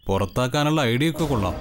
പുറത്താക്കാനുള്ള idea ഒക്കെ കൊള്ളാം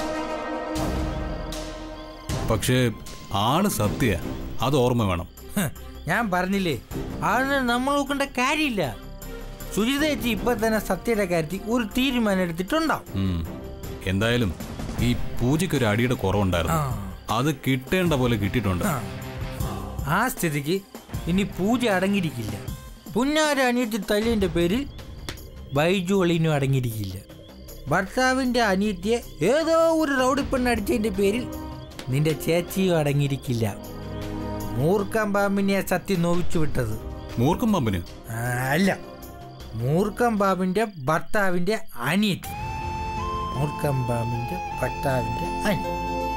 പക്ഷേ ആള് സത്യ അത് ഓർമ്മ വേണം ഹ്, ഞാൻ പറഞ്ഞില്ലേ അതിന് നമ്മൾ നോക്കേണ്ട കാര്യമില്ല സുജിത ചേച്ചി ഇപ്പൊ തന്നെ സത്യയുടെ കാര്യത്തിൽ ഒരു തീരുമാനം എടുത്തിട്ടുണ്ടാവും ഉം. എന്തായാലും ഈ പൂജയ്ക്ക് ഒരു അടിയുടെ കുറവുണ്ടായിരുന്നു അത് കിട്ടേണ്ട പോലെ കിട്ടിയിട്ടുണ്ട് ആ. ആ സ്ഥിതിക്ക് ഇനി പൂജ അടങ്ങിയിരിക്കില്ല പുന്നാര അനിയത്തി തല്ലിന്റെ പേരിൽ ബൈജു അളിനും അടങ്ങിയിരിക്കില്ല ഭർത്താവിന്റെ അനിയത്തിയെ ഏതോ ഒരു റൗഡി പെണ്ണ് അടിച്ചതിന്റെ പേരിൽ നിന്റെ ചേച്ചിയും അടങ്ങിയിരിക്കില്ല മൂർഖം പാമ്പിനെ സത്യം നോവിച്ചു വിട്ടത് മൂർഖം പമ്പിന് ആ, അല്ല മൂർഖം ബാബിന്റെ ഭർത്താവിന്റെ അനിയത്തി മൂർഖം ബാബിന്റെ ഭർത്താവിന്റെ അനിയത്തി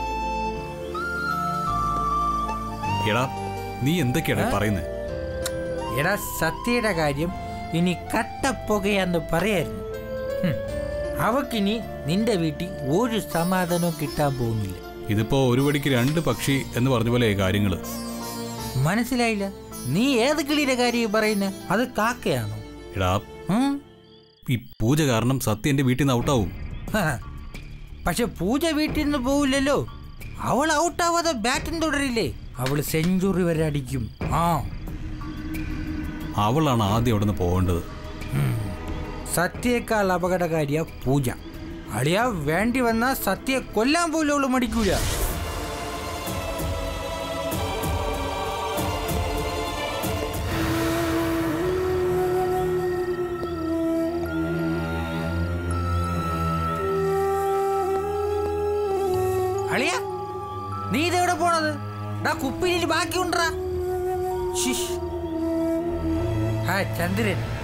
എടാ നീ എന്തൊക്കെയാടാ പറയുന്നത് എടാ സത്യയുടെ കാര്യം ഇനി കട്ടപ്പുകയാന്ന് പറയായിരുന്നു ഹും. അവക്കിനി നിന്റെ വീട്ടിൽ ഒരു സമാധാനവും കിട്ടാൻ പോകുന്നില്ല ഇതിപ്പോ ഒരു പടിക്ക് രണ്ട് പക്ഷി എന്ന് പറഞ്ഞ പോലെ കാര്യങ്ങള് മനസ്സിലായില്ല നീ ഏത് കിളിയുടെ കാര്യം പറയുന്നത് അത് കാക്കയാണോ എടാ ഉം? ഈ പൂജ കാരണം സത്യ എന്റെ വീട്ടിൽ നിന്ന് ഔട്ടാവും ഹ. പക്ഷെ പൂജ വീട്ടിൽ നിന്ന് പോവില്ലല്ലോ അവൾ ഔട്ടാവാതെ ബാറ്റിംഗ് തുടരില്ലേ അവൾ സെഞ്ചുറി വരെ അടിക്കും ആ അവളാണ് ആദ്യം അവിടെ നിന്ന് പോകേണ്ടത് സത്യയേക്കാൾ അപകടകാരിയ പൂജ അളിയ വേണ്ടി വന്ന സത്യയെ കൊല്ലാൻ പോലും അവള് മടിക്കൂല അളിയ നീ ഇതെവിടെ പോണത് ഡാ കുപ്പിയിൽ ബാക്കി ഉണ്ടാ ആ ചന്ദ്രൻ